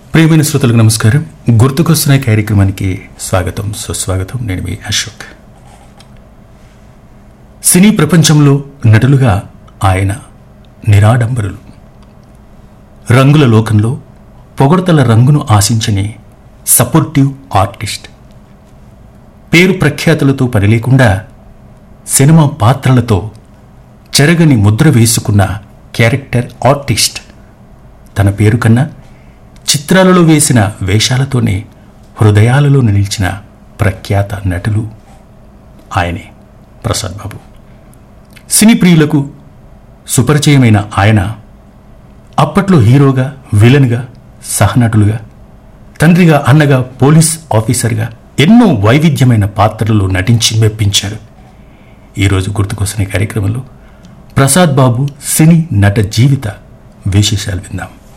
ప్రియమైన శ్రోతలకు నమస్కారం గుర్తుకొస్తున్న కార్యక్రమానికి స్వాగతం సుస్వాగతం నేను మీ అశోక్ సినీ ప్రపంచంలో నటులుగా ఆయన నిరాడంబరులు రంగుల లోకంలో పొగడతల రంగును ఆశించని సపోర్టివ్ ఆర్టిస్ట్ పేరు ప్రఖ్యాతులతో పని లేకుండా సినిమా పాత్రలతో చెరగని ముద్ర వేసుకున్న క్యారెక్టర్ ఆర్టిస్ట్ తన పేరు కన్నా చిత్రాలలో వేసిన వేషాలతోనే హృదయాలలో నిలిచిన ప్రఖ్యాత నటులు ఆయనే ప్రసాద్ బాబు సినీ ప్రియులకు సుపరిచయమైన ఆయన అప్పట్లో హీరోగా విలన్గా సహనటులుగా తండ్రిగా అన్నగా పోలీస్ ఆఫీసర్గా ఎన్నో వైవిధ్యమైన పాత్రలు నటించి మెప్పించారు ఈరోజు గుర్తుకొస్తున్న కార్యక్రమంలో ప్రసాద్ బాబు సినీ నట జీవిత విశేషాలు విందాం